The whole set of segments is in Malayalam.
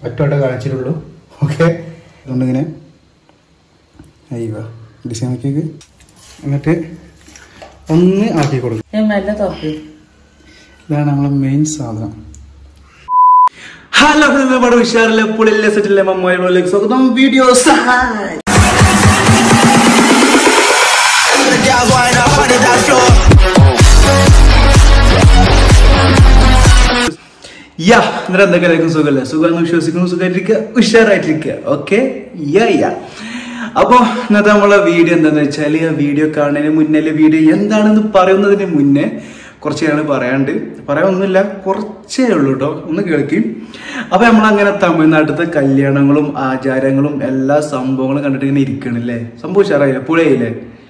ഒറ്റ കാണിച്ചിട്ടുള്ളൂ ഓക്കെ അതുകൊണ്ടിങ്ങനെ അയ്യോ ഡിസൈൻ ആക്കിയേക്ക് എന്നിട്ട് ഒന്ന് ആക്കി കൊടുക്കും ഞാൻ മെല്ലെ തുറക്കും ഇതാണ് നമ്മളെ മെയിൻ സാധനം ഹലോ നമ്മുടെ ഉഷാറിലെ പുളിലെ സെറ്റിലെ മമ്മയിലേക്ക് സ്വാഗതം വീഡിയോ യാ എന്നിട്ട് എന്തൊക്കെ എല്ലാവർക്കും സുഖമല്ലേ സുഖമെന്ന് വിശ്വസിക്കുന്നു സുഖമായിട്ടിരിക്കുക ഉഷാറായിട്ടിരിക്കുക ഓക്കെ യാ യാ അപ്പോൾ ഇന്നത്തെ നമ്മളെ വീഡിയോ എന്താന്ന് വെച്ചാൽ ആ വീഡിയോ കാണുന്നതിന് മുന്നേ വീഡിയോ എന്താണെന്ന് പറയുന്നതിന് മുന്നേ കുറച്ച് ഞാൻ പറയാണ്ട് പറയാനൊന്നുമില്ല കുറച്ചേ ഉള്ളൂ കേട്ടോ ഒന്ന് കേൾക്കും അപ്പൊ നമ്മളങ്ങനെ തമിഴ്നാട്ടിലത്തെ കല്യാണങ്ങളും ആചാരങ്ങളും എല്ലാ സംഭവങ്ങളും കണ്ടിട്ട് ഇങ്ങനെ ഇരിക്കണില്ലേ സംഭവം ഉഷാറായില്ലേ പുഴയില്ലേ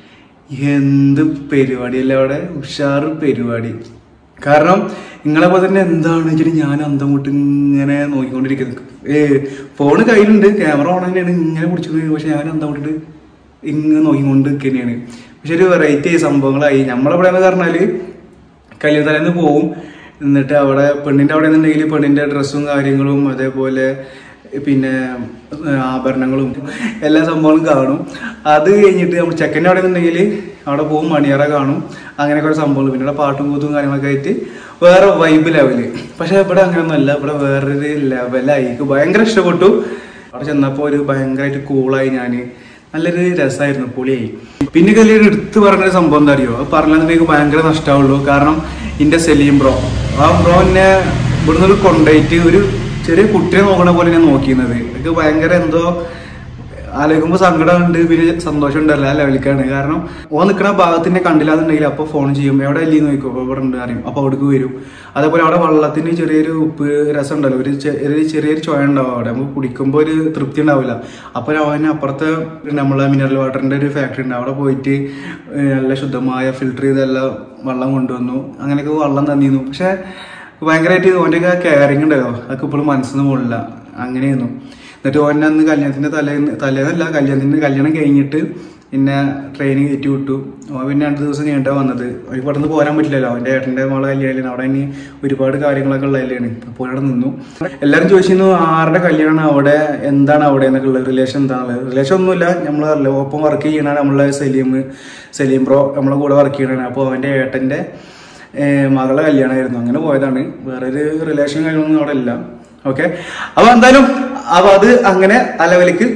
എന്ത് പരിപാടിയല്ലേ അവിടെ ഉഷാറ് പരിപാടി കാരണം നിങ്ങളെ പോലെ തന്നെ എന്താണ് വെച്ചിട്ട് ഞാൻ അന്തം വിട്ട് ഇങ്ങനെ നോക്കിക്കൊണ്ടിരിക്കുന്നത് ഏ ഫോണ് കയ്യിലുണ്ട് ക്യാമറ ഓൺ തന്നെയാണ് ഇങ്ങനെ പിടിച്ചത് പക്ഷെ ഞാൻ അന്തം വിട്ടിട്ട് ഇങ്ങനെ നോക്കിക്കൊണ്ട് തന്നെയാണ് പക്ഷെ ഒരു വെറൈറ്റി സംഭവങ്ങളായി നമ്മളെവിടെ എന്ന് പറഞ്ഞാല് കല്യാണത്തലേന്ന് പോവും എന്നിട്ട് അവിടെ പെണ്ണിന്റെ അവിടെ എന്നുണ്ടെങ്കിൽ പെണ്ണിന്റെ ഡ്രസ്സും കാര്യങ്ങളും അതേപോലെ പിന്നെ ആഭരണങ്ങളും എല്ലാ സംഭവങ്ങളും കാണും അത് കഴിഞ്ഞിട്ട് നമ്മൾ ചെക്കൻ്റെ അവിടെ നിന്നുണ്ടെങ്കിൽ അവിടെ പോകും മണിയറ കാണും അങ്ങനെ കുറേ സംഭവങ്ങൾ പിന്നെ ഇവിടെ പാട്ടും കൂത്തും കാര്യങ്ങളൊക്കെ ആയിട്ട് വേറെ വൈബ് ലെവല് പക്ഷെ ഇവിടെ അങ്ങനെയൊന്നുമല്ല ഇവിടെ വേറൊരു ലെവലായി എനിക്ക് ഭയങ്കര ഇഷ്ടപ്പെട്ടു അവിടെ ചെന്നപ്പോൾ ഒരു ഭയങ്കരമായിട്ട് കൂളായി ഞാൻ നല്ലൊരു രസമായിരുന്നു പൊളിയായി പിന്നെ കല്യാൺ എടുത്ത് പറഞ്ഞ സംഭവം എന്താ അറിയോ അത് പറഞ്ഞിട്ടുണ്ടെങ്കിൽ ഭയങ്കര നഷ്ടമാവുള്ളൂ കാരണം ഇന്റെ സലീം ബ്രോ ആ ബ്രോ എന്നെ ഇവിടുന്ന് കൊണ്ടുപോയിട്ട് ഒരു ചെറിയ കുട്ടിയെ നോക്കണ പോലെ ഞാൻ നോക്കിയിരുന്നത് എനിക്ക് ഭയങ്കര എന്തോ ആലോചിക്കുമ്പോൾ സങ്കടമുണ്ട് പിന്നെ സന്തോഷം ഉണ്ടല്ല ആ ലെവലിക്കാണ് കാരണം ഓ നിൽക്കുന്ന ഭാഗത്തിനെ കണ്ടില്ലാന്നുണ്ടെങ്കിൽ അപ്പോൾ ഫോൺ ചെയ്യും എവിടെ അല്ലേ നോക്കും അപ്പോൾ ഇവിടെ ഉണ്ട് അറിയും അപ്പോൾ അവിടേക്ക് വരും അതേപോലെ അവിടെ വെള്ളത്തിന് ചെറിയൊരു ഉപ്പ് രസം ഉണ്ടല്ലോ ഒരു ചെ- ഒരു ചെറിയൊരു ചോയ ഉണ്ടാവും അവിടെ നമുക്ക് കുടിക്കുമ്പോൾ ഒരു തൃപ്തി ഉണ്ടാവില്ല അപ്പോൾ അവന് അപ്പുറത്തെ നമ്മളെ മിനറൽ വാട്ടറിന്റെ ഒരു ഫാക്ടറി ഉണ്ട് അവിടെ പോയിട്ട് ഏഹ് നല്ല ശുദ്ധമായ ഫിൽട്ടർ ചെയ്തെല്ലാം വെള്ളം കൊണ്ടുവന്നു അങ്ങനെയൊക്കെ വെള്ളം തന്നിരുന്നു പക്ഷെ ഭയങ്കരമായിട്ട് ഓൻ്റെ ആ കെയറിങ് ഉണ്ടല്ലോ അതൊക്കെ ഇപ്പോഴും മനസ്സിൽ നിന്ന് പോലില്ല അങ്ങനെയായിരുന്നു എന്നിട്ട് ഓൻ അന്ന് കല്യാണത്തിന്റെ തലേന്ന് തലേന്നല്ല കല്യാണത്തിന്റെ കല്യാണം കഴിഞ്ഞിട്ട് പിന്നെ ട്രെയിനിങ് കയറ്റി വിട്ടു ഓൻ പിന്നെ രണ്ട് ദിവസം കഴിഞ്ഞിട്ടാ വന്നത് അവന് പെട്ടെന്ന് പോരാൻ പറ്റില്ലല്ലോ അവന്റെ ഏട്ടന്റെ മോളെ കല്യാണം അവിടെ ഇനി ഒരുപാട് കാര്യങ്ങളൊക്കെ ഉള്ളതല്ലാണ് അപ്പോൾ അവിടെ നിന്നു എല്ലാവരും ചോദിച്ചിരുന്നു ആരുടെ കല്യാണം അവിടെ എന്താണ് അവിടെ എന്നൊക്കെ ഉള്ളത് റിലേഷൻ എന്താണുള്ളത് റിലേഷൻ ഒന്നുമില്ല നമ്മൾ അറിയില്ല ഒപ്പം വർക്ക് ചെയ്യണ നമ്മളെ സലീം സലീം ബ്രോ നമ്മളെ കൂടെ വർക്ക് ചെയ്യണതാണ് അപ്പോൾ അവന്റെ ഏട്ടന്റെ ഏഹ് മകളെ കല്യാണമായിരുന്നു അങ്ങനെ പോയതാണ് വേറൊരു റിലേഷൻ കാര്യമൊന്നും അവിടെ ഇല്ല ഓക്കെ അപ്പൊ എന്തായാലും അപ്പൊ അത് അങ്ങനെ ആ ലെവലിക്ക്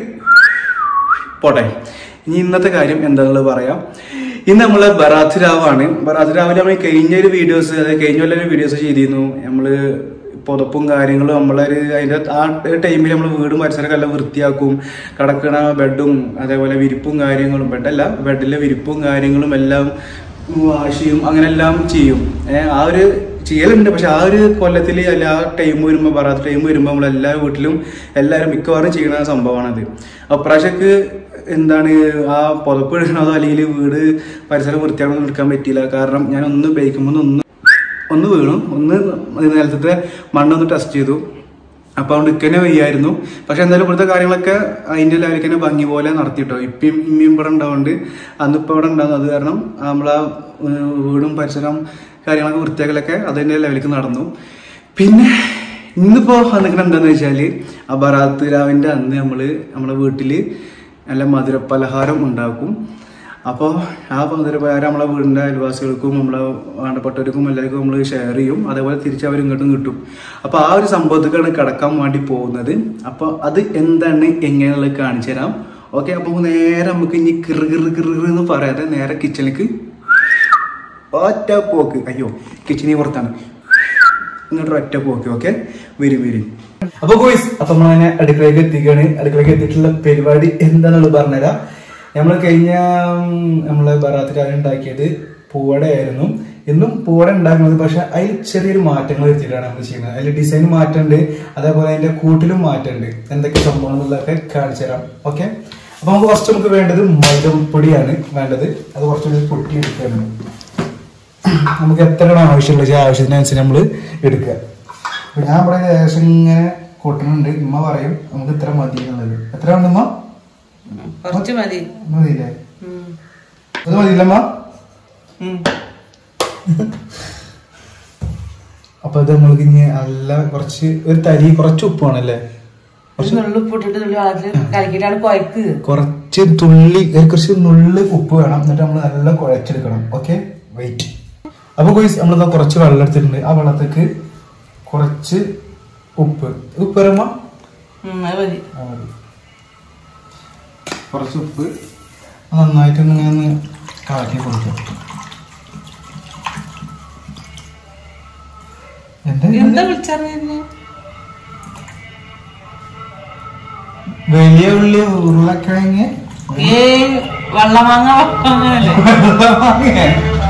പോട്ടെ ഇനി ഇന്നത്തെ കാര്യം എന്താണെന്നുള്ളത് പറയാം ഇന്ന് നമ്മള് ബറാത്ത് രാവാണ് ബറാത്ത് രാവിലെ നമ്മൾ കഴിഞ്ഞ ഒരു വീഡിയോസ് അതായത് കഴിഞ്ഞ കൊല്ലം ഒരു വീഡിയോസ് ചെയ്തിരുന്നു നമ്മള് പുതപ്പും കാര്യങ്ങളും നമ്മളൊരു അതിന്റെ ആ ടൈമിൽ നമ്മൾ വീടും പരിസരമൊക്കെ എല്ലാം വൃത്തിയാക്കും കിടക്കണ ബെഡും അതേപോലെ വിരിപ്പും കാര്യങ്ങളും ബെഡല്ല ബെഡിലെ വിരിപ്പും കാര്യങ്ങളും എല്ലാം വാഷ് ചെയ്യും അങ്ങനെ എല്ലാം ചെയ്യും ഏഹ് ആ ഒരു ചെയ്യലുണ്ട് പക്ഷെ ആ ഒരു കൊല്ലത്തിൽ അല്ല ആ ടൈം വരുമ്പോൾ പറയാത്ത ടൈം വരുമ്പോൾ നമ്മൾ എല്ലാ വീട്ടിലും എല്ലാവരും മിക്കവാറും ചെയ്യുന്ന സംഭവമാണത് അപ്രാവശ്യക്ക് എന്താണ് ആ പുതപ്പ് ഇടണതോ അല്ലെങ്കിൽ വീട് പരിസരം വൃത്തിയാണെന്ന് എടുക്കാൻ പറ്റിയില്ല കാരണം ഞാൻ ഒന്ന് ഉപയോഗിക്കുമ്പോൾ ഒന്ന് ഒന്ന് വീണു ഒന്ന് നിലത്തെ മണ്ണൊന്ന് ടെസ്റ്റ് ചെയ്തു അപ്പൊ അതുകൊണ്ട് ഇക്കന്നെ വയ്യായിരുന്നു പക്ഷെ എന്തായാലും ഇവിടുത്തെ കാര്യങ്ങളൊക്കെ അതിന്റെ ലെവലിൽ തന്നെ ഭംഗി പോലെ നടത്തിട്ടോ ഇപ്പം ഇമ്മയും ഇവിടെ ഉണ്ടാവുകൊണ്ട് അന്ന് ഇപ്പൊ ഇവിടെ ഉണ്ടാകുന്നു അത് കാരണം നമ്മളെ ഏഹ്, വീടും പരിസരം കാര്യങ്ങളൊക്കെ വൃത്തിയാക്കലൊക്കെ അതിന്റെ ലെവലിലേക്ക് നടന്നു പിന്നെ ഇന്നിപ്പോ വന്നിട്ട് എന്താന്ന് വെച്ചാല് ആ ബറാത്ത് രാവിന്റെ അന്ന് നമ്മള് നമ്മളെ വീട്ടില് നല്ല മധുര പലഹാരം ഉണ്ടാക്കും അപ്പോൾ ആ പലഹാരം നമ്മളെ വീടിൻ്റെ അയൽവാസികൾക്കും നമ്മളെ വേണ്ടപ്പെട്ടവർക്കും എല്ലാവർക്കും നമ്മൾ ഷെയർ ചെയ്യും അതേപോലെ തിരിച്ച് അവർ ഇങ്ങോട്ടും കിട്ടും അപ്പോൾ ആ ഒരു സംഭവത്തിലേക്കാണ് കിടക്കാൻ വേണ്ടി പോകുന്നത് അപ്പോൾ അത് എന്താണ് എങ്ങനെയുള്ളത് കാണിച്ചു തരാം ഓക്കെ അപ്പോൾ നേരെ നമുക്ക് ഇനി കിറു കിറു കിറു കിറു എന്ന് പറയാതെ നേരെ കിച്ചണിലേക്ക് ഒറ്റ പോക്ക് അയ്യോ കിച്ചണി പുറത്താണ് ഇങ്ങോട്ട് ഒറ്റ പോക്ക് ഓക്കെ വരും വരും അപ്പൊ ബോയ്സ് അപ്പൊ നമ്മളങ്ങനെ അടുക്കളയിലേക്ക് എത്തിക്കുകയാണ് അടുക്കളയിലേക്ക് എത്തിയിട്ടുള്ള പരിപാടി എന്താണെന്നുള്ളത് പറഞ്ഞുതരാം നമ്മൾ കഴിഞ്ഞ ഉം, നമ്മളെ ബറാത്തുകാരൻ ഉണ്ടാക്കിയത് പൂവടയായിരുന്നു എന്നും പൂവട ഉണ്ടാക്കുന്നത് പക്ഷെ അതിൽ ചെറിയൊരു മാറ്റങ്ങൾ വരുത്തിയിട്ടാണ് നമ്മൾ ചെയ്യുന്നത് അതിൽ ഡിസൈൻ മാറ്റമുണ്ട് അതേപോലെ അതിന്റെ കൂട്ടിലും മാറ്റമുണ്ട് എന്തൊക്കെ സംഭവം എന്നുള്ളതൊക്കെ കാണിച്ചു തരാം ഓക്കെ അപ്പൊ നമുക്ക് ഫസ്റ്റ് നമുക്ക് വേണ്ടത് മൈദപ്പൊടിയാണ് വേണ്ടത് അത് കുറച്ചുകൂടി പൊട്ടി എടുക്കുകയാണ് നമുക്ക് എത്രയാണ് ആവശ്യമുള്ള വെച്ചാൽ ആവശ്യത്തിനനുസരിച്ച് നമ്മൾ എടുക്കുക അപ്പൊ ഞാൻ ഇവിടെ ഏകദേശം ഇങ്ങനെ കൊട്ടുന്നുണ്ട് ഉമ്മ പറയും നമുക്ക് ഇത്ര മതി എന്നുള്ളത് എത്ര ഉണ്ട് ഉമ്മ കുറച്ച് മതി മതിയില്ലേ ഉം. അത് മതിയില്ലമ്മ ഉം. അപ്പൊ ഇത് നമ്മൾക്ക് ഇനി നല്ല കുറച്ച് ഒരു തരി കുറച്ച് ഉപ്പ് വേണല്ലേ ഒരു നുള്ളു ഉപ്പിട്ടിട്ട് തുള്ളി വെള്ളത്തിൽ കലക്കിയിട്ടാണ് കുഴക്ക് കുറച്ച് തുള്ളി ഏ, കുറച്ച് നുള്ളി ഉപ്പ് വേണം എന്നിട്ട് നമ്മൾ നല്ല കുഴച്ചെടുക്കണം ഓക്കെ വെയിറ്റ് അപ്പൊ ഗോയ്സ് നമ്മളിതാ കുറച്ച് വെള്ളം എടുത്തിട്ടുണ്ട് ആ വെള്ളത്തേക്ക് കുറച്ച് ഉപ്പ് ഉപ്പ് വരുമ്പോ ഉം, അത് മതി ആ മതി. കുറച്ച് ഉപ്പ് നന്നായിട്ട് ഇങ്ങനെ ഒന്ന് കലക്കി കൊടുക്കും എന്താ എന്താ വിളിച്ചറിഞ്ഞു വലിയ ഉള്ളി ഉരുളക്കിഴങ്ങ് ഏ വെള്ളമാങ്ങ അങ്ങനല്ലേ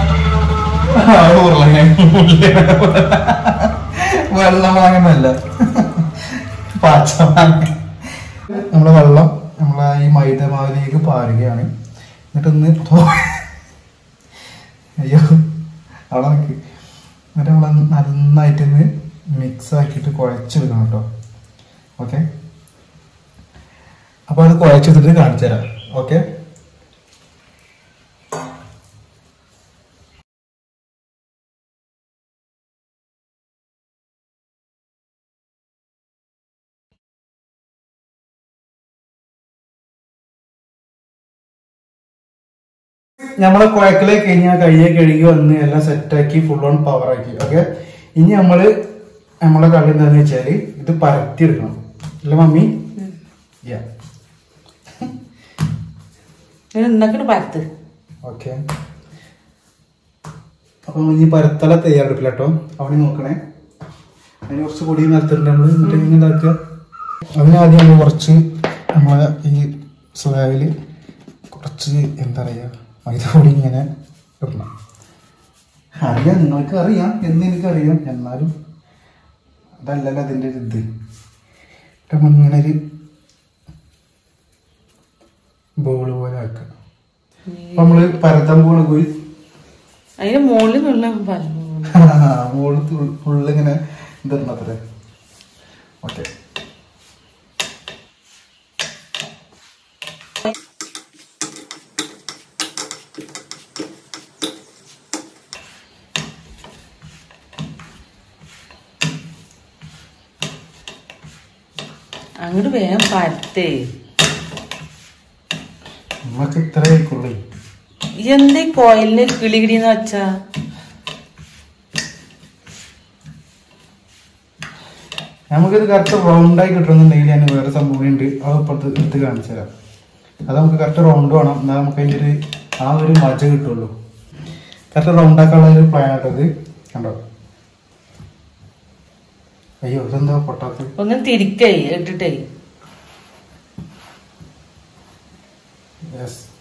വെള്ളം വാങ്ങുന്നല്ല പച്ചമാങ്ങ നമ്മളെ വെള്ളം നമ്മളെ ഈ മൈദ മാവിലേക്ക് പാരുകയാണ് എന്നിട്ടൊന്ന് തോ- അയ്യോ അവിടെ നിൽക്ക് എന്നിട്ട് നമ്മൾ നന്നായിട്ടൊന്ന് മിക്സ് ആക്കിയിട്ട് കുഴച്ചെടുക്കണം കേട്ടോ ഓക്കെ അപ്പൊ അത് കുഴച്ചെടുത്തിട്ട് കാണിച്ചു തരാം ഓക്കെ നമ്മളെ കുഴക്കലെ കഴിഞ്ഞാൽ കയ്യെ കഴുകി വന്ന് എല്ലാം സെറ്റാക്കി ഫുൾ ഓൺ പവർ ആക്കി ഓക്കെ ഇനി നമ്മള് നമ്മളെ കളി എന്താന്ന് വെച്ചാല് ഇത് പരത്തി എടുക്കണം അല്ല മമ്മി Yeah. ഉണ്ടാക്കിട്ട് പരത്ത് ഓക്കെ അപ്പൊ ഇനി പരത്തല തയ്യാറെടുപ്പില്ല കേട്ടോ അവിടെ നോക്കണേ അതിന് കുറച്ച് പൊടി നിലത്തിട്ടുണ്ട് നമ്മള് എന്നിട്ട് ഇങ്ങനെ ഇതാക്കുക അതിനാദ്യം നമ്മൾ കുറച്ച് നമ്മളെ ഈ സ്ലാവില് കുറച്ച് എന്താ പറയാ മൈദ പൊടി ഇങ്ങനെ ഇടണം അറിയാം നിങ്ങൾക്ക് അറിയാം എന്ന് എനിക്കറിയാം എന്നാലും അതല്ലല്ലോ അതിൻ്റെ ഒരു ഇത് ഇട്ട് നമ്മൾ ഇങ്ങനെ ഒരു ബോൾ പോലെ ആക്കുക അപ്പൊ നമ്മള് പരത്താൻ പോണ പോയി അതിന്റെ മുകളിൽ നുള്ള പറഞ്ഞു മോള് ഫുള്ള് ഇങ്ങനെ ഇതരണത്രേ ഓക്കെ അങ്ങോട്ട് വേഗം പരത്തേ നമുക്ക് ഇത്ര ആയിക്കുള്ളേ എന്തേ കോയിലിന് കിളികിടിന്ന് വെച്ചാ നമുക്കിത് കറക്റ്റ് റൗണ്ടായി കിട്ടണമെന്നുണ്ടെങ്കിൽ ഞാൻ വേറെ സംഭവം ഉണ്ട് അത് ഇപ്പുറത്ത് എടുത്ത് കാണിച്ചു തരാം അത് നമുക്ക് കറക്റ്റ് റൗണ്ട് വേണം എന്നാൽ നമുക്ക് അതിൻ്റെ ഒരു ആ ഒരു മജ കിട്ടുള്ളൂ കറക്റ്റ് റൗണ്ടാക്കാനുള്ള ഒരു പ്ലാൻ ആട്ടത് കണ്ടോ അയ്യോ ഇതെന്താ പൊട്ടാത്തത് ഒന്ന് തിരിക്കേ ഇട്ടിട്ടേ യെസ്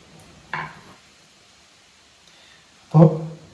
അപ്പോൾ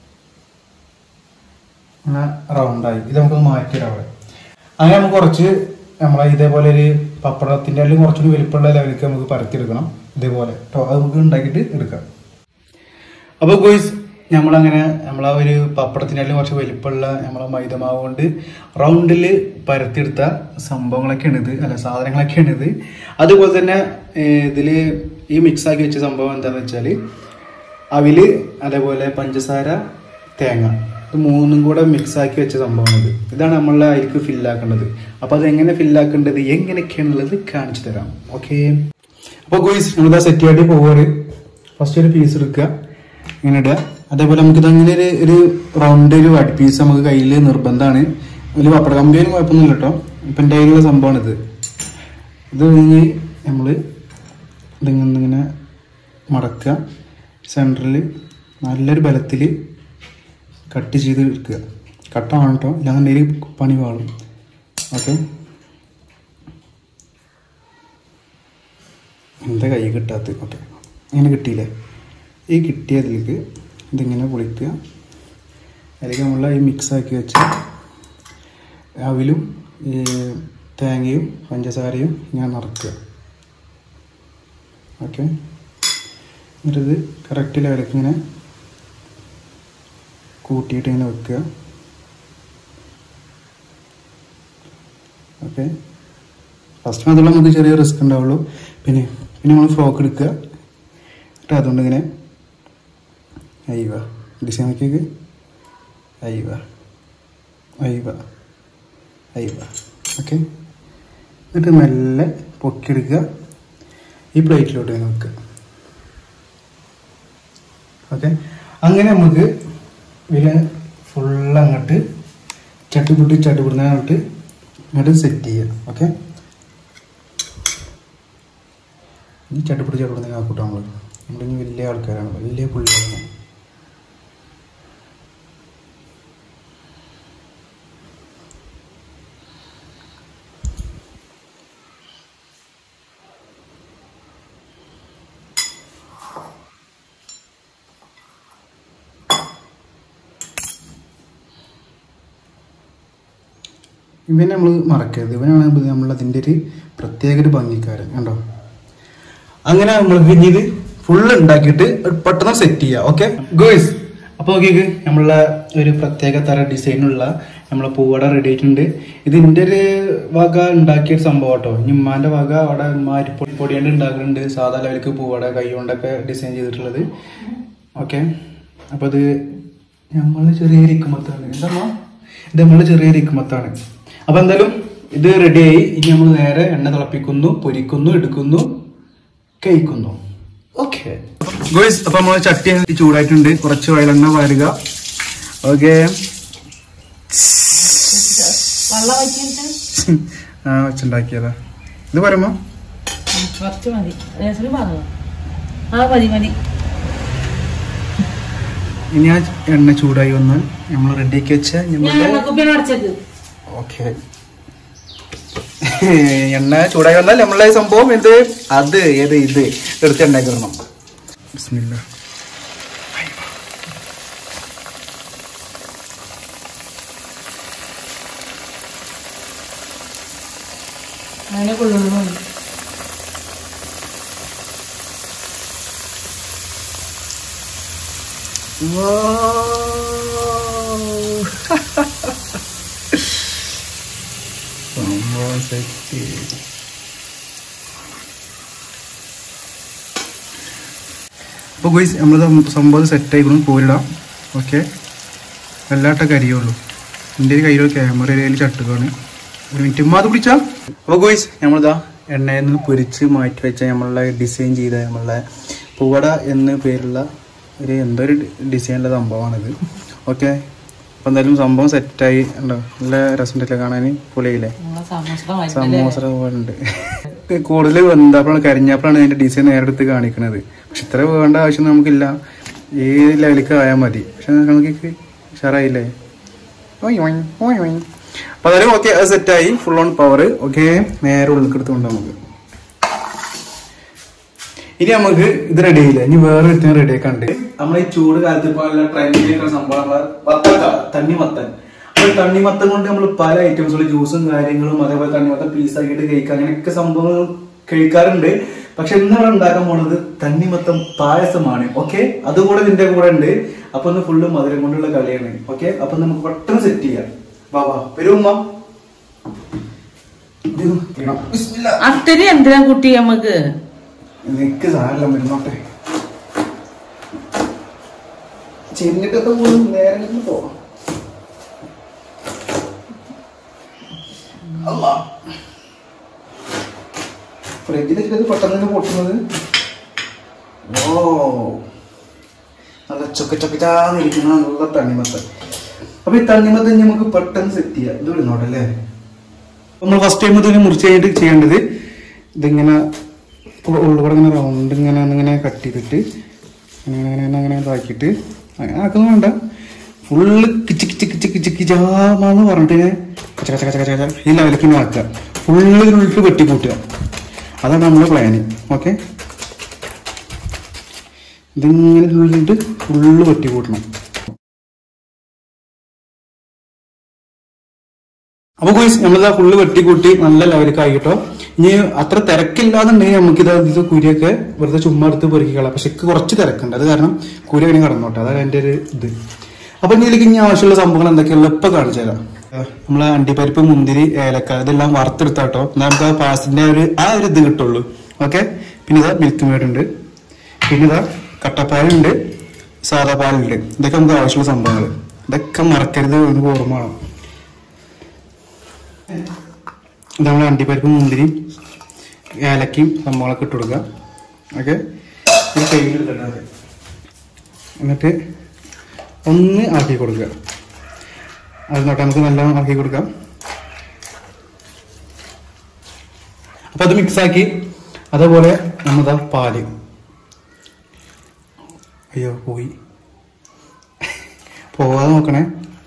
റൗണ്ടായി ഇത് നമുക്ക് മാറ്റിയിടാം അവിടെ അങ്ങനെ നമുക്ക് കുറച്ച് നമ്മളെ ഇതേപോലെ ഒരു പപ്പടത്തിൻ്റെ അല്ലെങ്കിൽ കുറച്ചുകൂടി വലിപ്പമുള്ള ലെവലിലേക്ക് നമുക്ക് പരത്തിയെടുക്കണം ഇതേപോലെ കേട്ടോ അത് നമുക്ക് ഉണ്ടാക്കിയിട്ട് എടുക്കാം അപ്പോൾ ഗോയ്സ് നമ്മളങ്ങനെ നമ്മളെ ഒരു പപ്പടത്തിനാലും കുറച്ച് വലിപ്പമുള്ള നമ്മളെ മൈദമാവ് കൊണ്ട് റൗണ്ടിൽ പരത്തിയെടുത്ത സംഭവങ്ങളൊക്കെയാണ് ഇത് അല്ല സാധനങ്ങളൊക്കെയാണ് ഇത് അതുപോലെ തന്നെ ഇതിൽ ഈ മിക്സ് ആക്കി വെച്ച സംഭവം എന്താണെന്ന് വെച്ചാൽ അവില് അതേപോലെ പഞ്ചസാര തേങ്ങ ഇത് മൂന്നും കൂടെ മിക്സ് ആക്കി വെച്ച സംഭവമാണ് ഇത് ഇതാണ് നമ്മളെ അതിലേക്ക് ഫില്ലാക്കേണ്ടത് അപ്പോൾ അത് എങ്ങനെ ഫില്ലാക്കേണ്ടത് എങ്ങനെയൊക്കെയാണുള്ളത് കാണിച്ചു തരാം ഓക്കെ അപ്പോൾ ഗോയ്സ് നമ്മളിതാ സെറ്റ് ആയിട്ട് പോവാറ് ഫസ്റ്റ് ഒരു പീസ് എടുക്കുക ഇങ്ങനെ ഇടുക അതേപോലെ നമുക്ക് ഇതങ്ങനെ ഒരു ഒരു റൗണ്ട് ഒരു വട്ട് പീസ് നമുക്ക് കയ്യിൽ നിർബന്ധമാണ് വലിയ പപ്പട കമ്പിയൊന്നും കുഴപ്പമൊന്നുമില്ല കേട്ടോ ഇപ്പം എൻ്റെ കയ്യിലുള്ള സംഭവമാണ് ഇത് ഇത് കഴിഞ്ഞ് നമ്മൾ ഇതിങ്ങനെ ഇങ്ങനെ മടക്കുക സെൻറ്ററിൽ നല്ലൊരു ബലത്തിൽ കട്ട് ചെയ്ത് എടുക്കുക കട്ടാണ് കേട്ടോ ഇല്ലാന്നുണ്ടെങ്കിൽ പണി വാളും ഓക്കെ എന്താ കൈ കിട്ടാത്ത ഓക്കെ ഇങ്ങനെ കിട്ടിയില്ലേ ഈ കിട്ടിയതിലേക്ക് ഇതിങ്ങനെ പൊളിക്കുക അതിലേക്ക് നമ്മൾ ഈ മിക്സ് ആക്കി വെച്ച അവിലും ഈ തേങ്ങയും പഞ്ചസാരയും ഇങ്ങനെ നിറക്കുക ഓക്കെ എന്നിട്ടിത് കറക്റ്റ് ലെവലിലേക്ക് ഇങ്ങനെ കൂട്ടിയിട്ട് ഇങ്ങനെ വെക്കുക ഓക്കെ ഫസ്റ്റ് മാത്രമേ നമുക്ക് ചെറിയ റിസ്ക് ഉണ്ടാവുള്ളൂ പിന്നെ പിന്നെ നമ്മൾ ഫ്രോക്ക് എടുക്കുക എന്നിട്ട് അതുകൊണ്ട് ഇങ്ങനെ അയ്യവ ഡിസൈൻ ആക്കിയേക്ക് അയ്യവ അയ്യവ അയ്യവ ഓക്കെ എന്നിട്ട് മെല്ലെ പൊക്കിയെടുക്കുക ഈ പ്ലേറ്റിലോട്ട് തന്നെ വെക്കുക ഓക്കെ അങ്ങനെ നമുക്ക് ഇതിൽ ഫുള്ള് അങ്ങോട്ട് ചട്ടുപുട്ടി ചട്ടുപുടുന്ന അങ്ങോട്ട് ഇങ്ങോട്ട് സെറ്റ് ചെയ്യുക ഓക്കെ ഈ ചട്ടുപുട്ടി ചട്ടുപുടുന്ന ആക്കൂട്ടോ നമ്മൾ നമ്മളിനി വലിയ ആൾക്കാരാണ് വലിയ പുള്ളികളാണ് ഇവനെ നമ്മൾ മറക്കരുത് ഇവനാണ് നമ്മൾ അതിൻ്റെ ഒരു പ്രത്യേക ഒരു ഭംഗിക്കാരൻ കണ്ടോ അങ്ങനെ നമ്മൾ ഇനി ഇത് ഫുള്ള് ഉണ്ടാക്കിയിട്ട് പെട്ടെന്ന് സെറ്റ് ചെയ്യുക ഓക്കെ ഗോയ്സ് അപ്പോൾ നോക്കിയേക്ക് നമ്മളെ ഒരു പ്രത്യേക തര ഡിസൈനുള്ള നമ്മളെ പൂവട റെഡി ആയിട്ടുണ്ട് ഇത് എൻ്റെ ഒരു വക ഉണ്ടാക്കിയ ഒരു സംഭവം കേട്ടോ ഇനി ഉമ്മാൻ്റെ വക അവിടെ ഉമ്മ അരിപ്പൊടി പൊടി കൊണ്ട് ഉണ്ടാക്കുന്നുണ്ട് സാധാ ലെവലിക്ക് പൂവട കൈ കൊണ്ടൊക്കെ ഡിസൈൻ ചെയ്തിട്ടുള്ളത് ഓക്കെ അപ്പോൾ ഇത് നമ്മൾ ചെറിയ ഇരിക്കുമത്താണ് എന്താ ഇത് നമ്മൾ ചെറിയ ഇരിക്കുമത്താണ് അപ്പോൾ എന്തായാലും ഇത് റെഡിയായി ഇനി നമ്മൾ നേരെ എണ്ണ തിളപ്പിക്കുന്നു പൊരിക്കുന്നു എടുക്കുന്നു കഴിക്കുന്നു ഓക്കെ ഗോയ്സ് അപ്പൊ നമ്മളെ ചട്ടി ചൂടായിട്ടുണ്ട് കുറച്ച് വെള്ളെണ്ണ വാരുക ഓക്കെ വെള്ളം വെച്ചിട്ട് ആ വെച്ചുണ്ടാക്കിയതാ ഇത് പറയുമ്പോ കുറച്ച് മതി രസം പറഞ്ഞു ആ മതി മതി ഇനി ആ എണ്ണ ചൂടായി വന്നാൽ നമ്മൾ റെഡിയാക്കി വെച്ച ഞാൻ നമ്മുടെ കുപ്പിയാണ് അടച്ചത് ഓക്കെ എണ്ണ ചൂടായി വന്നാൽ നമ്മളെ സംഭവം എന്ത് അത് ഏത് ഇത് എടുത്ത് എണ്ണ കയറണം ബിസ്മില്ലാ അങ്ങനെ കൊള്ളുന്നു സംഭവം സെറ്റ് അപ്പോൾ ഗോയ്സ് നമ്മൾ സംഭവം സെറ്റ് ആയിക്കണം പോരിടാം ഓക്കെ എല്ലാട്ട കരിയുള്ളൂ എൻ്റെ ഒരു കയ്യിലോ ക്യാമറ കയ്യിൽ ചട്ടുകാണ് ഒരു മിനിറ്റ് ഉമ്മ അത് പിടിച്ചാ അപ്പോൾ ഗോയ്സ് നമ്മളിതാ എണ്ണയിൽ നിന്ന് പൊരിച്ച് മാറ്റി വെച്ച നമ്മളെ ഡിസൈൻ ചെയ്ത നമ്മളെ പൂവട എന്ന് പേരുള്ള ഒരു എന്തോ ഒരു ഡിസൈനുള്ള സംഭവമാണിത് ഓക്കെ അപ്പോൾ എന്തായാലും സംഭവം സെറ്റായി ഉണ്ടോ നല്ല രസമുണ്ടല്ലേ കാണാൻ പൊളിയില്ലേ നമ്മളെ സമോസ സമോസ പോലെ ഉണ്ട് കൂടുതൽ വെന്തപ്പോഴാണ് കരിഞ്ഞപ്പോഴാണ് അതിന്റെ ഡിസൈൻ നേരെടുത്ത് കാണിക്കുന്നത് പക്ഷെ ഇത്ര വേണ്ട ആവശ്യം നമുക്കില്ല ഏത് ലെവലിലേക്ക് ആയാൽ മതി പക്ഷെ നമുക്ക് ഉഷാറായില്ലേ ഓയ് ഓയ് ഓയ് ഓയ് അപ്പൊ അതായത് ഓക്കെ അത് സെറ്റായി ഫുൾ ഓൺ പവർ ഓക്കെ നേരെ ഉള്ളിലേക്ക് എടുത്തുകൊണ്ട് നമുക്ക് ഇനി നമുക്ക് ഇത് റെഡി ആയില്ല ഇനി വേറെ ഒരുത്തിന് റെഡി ആക്കാണ്ട് നമ്മൾ ഈ ചൂട് കാലത്ത് ഇപ്പൊ നല്ല ട്രെൻഡിങ് സംഭവം നമ്മളെ വത്തക്ക തണ്ണിമത്തൻ അപ്പൊ ഈ തണ്ണിമത്തൻ കൊണ്ട് നമ്മൾ പല ഐറ്റംസുകൾ ജ്യൂസും കാര്യങ്ങളും അതേപോലെ തണ്ണിമത്തൻ പീസ് ആക്കിയിട്ട് കഴിക്കുക അങ്ങനെയൊക്കെ സംഭവങ്ങൾ കഴിക്കാറുണ്ട് പക്ഷെ ഇന്ന് നമ്മൾ ഉണ്ടാക്കാൻ പോണത് തണ്ണിമത്തം പായസമാണ് ഓക്കെ അതുകൂടെ ഇതിന്റെ കൂടെ ഉണ്ട് അപ്പൊ ഒന്ന് ഫുള്ള് മധുരം കൊണ്ടുള്ള കളിയാണ് ഓക്കെ അപ്പൊ നമുക്ക് പെട്ടെന്ന് സെറ്റ് ചെയ്യാം വാ വാ വരുമ്മ ഇത് ചെയ്യണം. ബിസ്മില്ലാ. അത്തരി എന്തിനാ കുട്ടി നമുക്ക് നിക്ക് സാരല്ല വരുന്നോട്ടെ ചെന്നിട്ടൊക്കെ പോലും നേരെ നിന്ന് പോവാം അല്ല ഫ്രിഡ്ജിൽ വെച്ചത് പെട്ടെന്ന് തന്നെ പൊട്ടുന്നത് ഓ നല്ല ചൊക്ക ചൊക്കച്ചാന്നിരിക്കുന്ന നല്ല തണ്ണിമത്തൻ അപ്പൊ ഈ തണ്ണിമത്തൻ ഇനി നമുക്ക് പെട്ടെന്ന് സെറ്റ് ചെയ്യാം ഇത് വിടുന്നോട്ടെ അല്ലേ നമ്മൾ ഫസ്റ്റ് ടൈം ഇതിന് മുറിച്ച് കഴിഞ്ഞിട്ട് ചെയ്യേണ്ടത് ഇതിങ്ങനെ ഉള്ളുകൂടെ ഇങ്ങനെ റൗണ്ട് ഇങ്ങനെ ഇങ്ങനെ കട്ട് ചെയ്തിട്ട് അങ്ങനെ അങ്ങനെ അങ്ങനെ ഇതാക്കിയിട്ട് അങ്ങനെ ആക്കുന്നു വേണ്ട ഫുള്ള് കിച്ച് കിച്ച് കിച്ച് കിച്ച് കിച്ചാന്ന് പറഞ്ഞിട്ട് ഇങ്ങനെ കച്ച കച്ച കച്ച കച്ച കച്ച ഈ ലെവലിലേക്ക് ഇങ്ങനെ ആക്കുക ഫുള്ള് ഇതിനുള്ളിൽ വെട്ടി കൂട്ടുക അതാണ് നമ്മുടെ പ്ലാന് ഓക്കെ ഇതിങ്ങനെ ഇതിനുള്ളിലിട്ട് ഫുള്ള് വെട്ടി കൂട്ടണം അപ്പൊ കോഴ്സ് നമ്മളിതാ ഫുള്ള് വെട്ടിക്കൂട്ടി നല്ല ലെവലിലേക്ക് ആയിട്ടോ ഇനി അത്ര തിരക്കില്ലാന്നുണ്ടെങ്കിൽ നമുക്കിത് ഇത് കുരിയൊക്കെ വെറുതെ ചുമ്മാ എടുത്ത് പൊറുക്കിക്കളാം പക്ഷെ എനിക്ക് കുറച്ച് തിരക്കുണ്ട് അത് കാരണം കുരി അങ്ങനെ കടന്നോട്ടെ അതാണ് എൻ്റെ ഒരു ഇത് അപ്പൊ ഇനി ഇതിലേക്ക് ഇനി ആവശ്യമുള്ള സംഭവങ്ങൾ എന്തൊക്കെയുള്ള ഇപ്പൊ കാണിച്ചു തരാം നമ്മളെ അണ്ടിപ്പരിപ്പ് മുന്തിരി ഏലക്ക ഇതെല്ലാം വറുത്തെടുത്താട്ടോ എന്നാൽ നമുക്ക് ആ പാസിന്റെ ഒരു ആ ഒരു ഇത് കിട്ടുള്ളൂ ഓക്കെ പിന്നെ ഇതാ മിൽക്ക് മേഡ് ഉണ്ട് പിന്നെ ഇതാ കട്ടപ്പാലുണ്ട് സാധാ പാലുണ്ട് ഇതൊക്കെ നമുക്ക് ആവശ്യമുള്ള സംഭവങ്ങൾ ഇതൊക്കെ മറക്കരുത് ഒരു ഓർമ്മ വേണം ഇത് നമ്മൾ അണ്ടിപ്പരിപ്പ് മുന്തിരി ഏലക്കയും സംഭവങ്ങളൊക്കെ ഇട്ട് കൊടുക്കുക ഓക്കെ ഇത് കയ്യിൽ എടുത്തിട്ടുണ്ട് എന്നിട്ട് ഒന്ന് ആക്കി കൊടുക്കുക അത് നോട്ടെ നമുക്ക് നല്ലോണം ആക്കി കൊടുക്കാം അപ്പൊ അത് മിക്സ് ആക്കി അതേപോലെ നമ്മതാ പാല് അയ്യോ പോയി പോവാതെ നോക്കണേ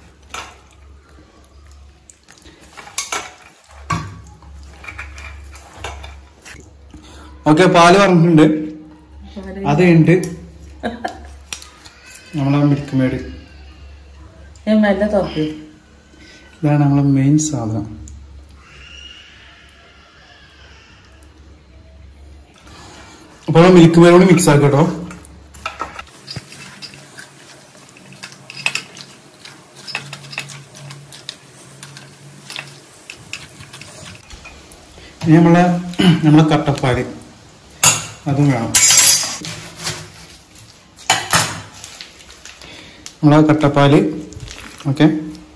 ഓക്കെ പാല് പറഞ്ഞിട്ടുണ്ട് അത് കഴിഞ്ഞിട്ട് നമ്മളെ മിൽക്ക് മേഡ് ഞാൻ മെല്ലെ തുറക്കും ഇതാണ് നമ്മളെ മെയിൻ സാധനം അപ്പോൾ മിൽക്ക് മേഡ് കൂടി മിക്സ് ആക്കട്ടോ ഇനി നമ്മളെ നമ്മളെ കട്ടപ്പാല് അതും വേണം നമ്മളെ കട്ടപ്പാല് ഓക്കെ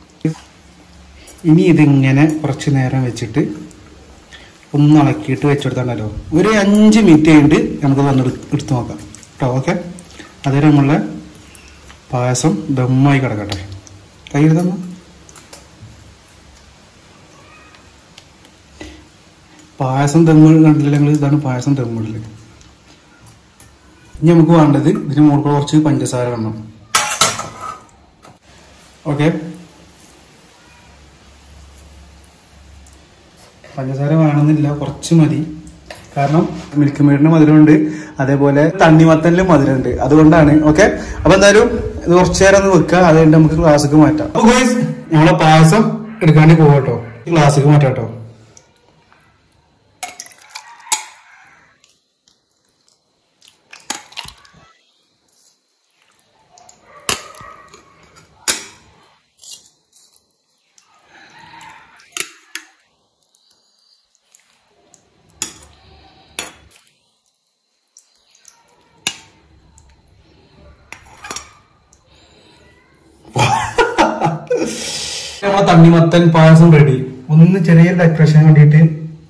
ഇനി ഇതിങ്ങനെ കുറച്ച് നേരം വെച്ചിട്ട് ഒന്ന് ഇളക്കിയിട്ട് വെച്ചെടുത്താണല്ലോ ഒരു അഞ്ച് മിനിറ്റ് കഴിഞ്ഞിട്ട് നമുക്ക് വന്ന് എടുത്ത് നോക്കാം കേട്ടോ ഓക്കെ അതുവരെ നമ്മളെ പായസം ദമ്മായി കിടക്കട്ടെ കയ്യിൽ തന്ന പായസം ദമ്മ് കണ്ടില്ല ഞങ്ങൾ ഇതാണ് പായസം ദമ്മിടല് ഇനി നമുക്ക് വേണ്ടത് ഇതിന് മുകളിൽ കുറച്ച് പഞ്ചസാര വേണം ഓക്കെ പഞ്ചസാര വേണമെന്നില്ല കുറച്ച് മതി കാരണം മിൽക്ക് മെയ്ഡിന് മധുരമുണ്ട് അതേപോലെ തണ്ണിമത്തനിലും മധുരമുണ്ട് അതുകൊണ്ടാണ് ഓക്കെ അപ്പൊ എന്തായാലും ഇത് കുറച്ചു നേരം ഒന്ന് വെക്കുക അത് കഴിഞ്ഞ് നമുക്ക് ഗ്ലാസ്സിക്ക് മാറ്റാം അപ്പൊ ഗോയ്സ് നമ്മളെ പായസം എടുക്കാണ്ട് പോകട്ടോ ഗ്ലാസ്സിക്ക് മാറ്റാം കേട്ടോ നമ്മളെ തണ്ണിമത്തൻ പായസം റെഡി ഒന്ന് ചെറിയ ഡെക്കറേഷൻ വേണ്ടിയിട്ട്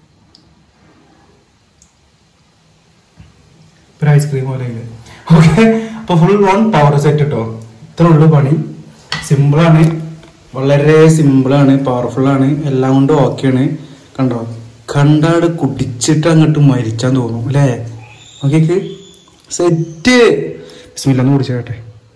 ഒരു ഐസ്ക്രീം പോലെ ഓക്കെ അപ്പൊ ഫുൾ ഓൺ പവർ സെറ്റ് കേട്ടോ ഇത്ര ഉള്ളു പണി സിമ്പിൾ ആണ് വളരെ സിമ്പിൾ ആണ് പവർഫുൾ ആണ് എല്ലാം കൊണ്ടും ഓക്കെയാണ് കണ്ടോ കണ്ടാട് കുടിച്ചിട്ട് അങ്ങോട്ട് മരിച്ചാൻ തോന്നും അല്ലേ നോക്കിക്ക് സെറ്റ് ബിസ്മില്ല ഒന്ന് കുടിച്ചേട്ടെ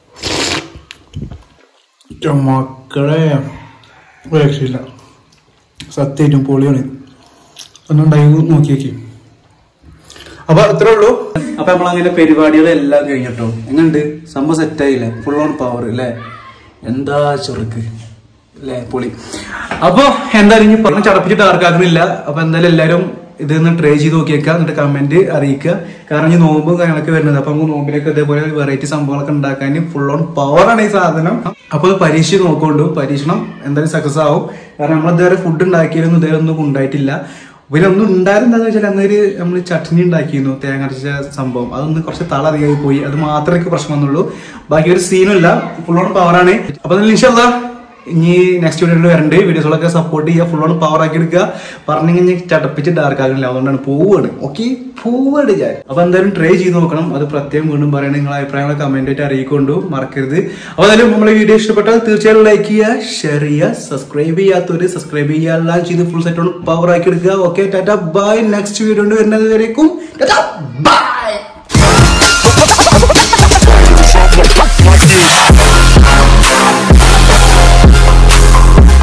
എൻ്റെ മക്കളെ ഒരു രക്ഷയില്ല സത്യമായിട്ടും പൊളിയാണ് ഒന്നുണ്ടായി നോക്കിയേക്ക് അപ്പൊ അത്രേ ഉള്ളൂ അപ്പൊ നമ്മൾ അങ്ങനെ പരിപാടികളെല്ലാം കഴിഞ്ഞിട്ടോ എങ്ങനുണ്ട് സംഭവം സെറ്റായില്ലേ ഫുൾ ഓൺ പവർ അല്ലേ എന്താ ചൊറുക്ക് അല്ലേ പൊളി അപ്പൊ എന്തായാലും ഇനി പറഞ്ഞ് ചടപ്പിച്ചിട്ട് ആർക്കാക്കുന്നില്ല അപ്പൊ എന്തായാലും എല്ലാരും ഇതൊന്ന് ട്രൈ ചെയ്ത് നോക്കിയേക്കാം എന്നിട്ട് കമന്റ് അറിയിക്കുക കാരണം ഈ നോമ്പും കാര്യങ്ങളൊക്കെ വരുന്നത് അപ്പൊ നമുക്ക് നോമ്പിലേക്ക് ഇതേപോലെ വെറൈറ്റി സംഭവങ്ങളൊക്കെ ഉണ്ടാക്കാൻ ഫുൾ ഓൺ പവറാണ് ഈ സാധനം അപ്പൊ ഇത് പരീക്ഷ നോക്കൊണ്ടു പരീക്ഷണം എന്തായാലും സക്സസ് ആവും കാരണം നമ്മൾ ഇതുവരെ ഫുഡ് ഉണ്ടാക്കിയാലൊന്നും ഇതുവരെ ഒന്നും ഉണ്ടായിട്ടില്ല ഇവരൊന്നും ഉണ്ടായിരുന്നെന്ന് വെച്ചാൽ അന്നൊരു നമ്മൾ ചട്നി ഉണ്ടാക്കിയിരുന്നു തേങ്ങ അരച്ച സംഭവം അതൊന്ന് കുറച്ച് തള അധികമായി പോയി അത് മാത്രമേ എനിക്ക് പ്രശ്നം വന്നുള്ളൂ ബാക്കി ഒരു സീനും ഇല്ല ഫുൾ ഓൺ പവറാണ് അപ്പൊ ഇൻഷാല്ല ഇനി നെക്സ്റ്റ് വീഡിയോയിൽ വരണ്ട് വീഡിയോസുകളൊക്കെ സപ്പോർട്ട് ചെയ്യുക ഫുൾ ഓൺ പവർ ആക്കി എടുക്കുക പറഞ്ഞെങ്കിൽ ചടപ്പിച്ച് ഡാർക്ക് ആകുന്നില്ല അതുകൊണ്ടാണ് പോവാണ് ഓക്കെ പോവാണ് ഞാൻ അപ്പൊ എന്തായാലും ട്രൈ ചെയ്ത് നോക്കണം അത് പ്രത്യേകം വീണ്ടും പറയണേ നിങ്ങളെ അഭിപ്രായങ്ങൾ കമന്റ് ആയിട്ട് അറിയിക്കൊണ്ടു മറക്കരുത് അപ്പൊ എന്തായാലും നമ്മളെ വീഡിയോ ഇഷ്ടപ്പെട്ടാൽ തീർച്ചയായും ലൈക്ക് ചെയ്യുക ഷെയർ ചെയ്യുക സബ്സ്ക്രൈബ് ചെയ്യാത്തവര് സബ്സ്ക്രൈബ് ചെയ്യുക എല്ലാം ചെയ്ത് ഫുൾ സെറ്റ് ഓൺ പവർ ആക്കി എടുക്കുക okay tata bye next video വരുന്നത് വരേക്കും ടാറ്റ ബൈ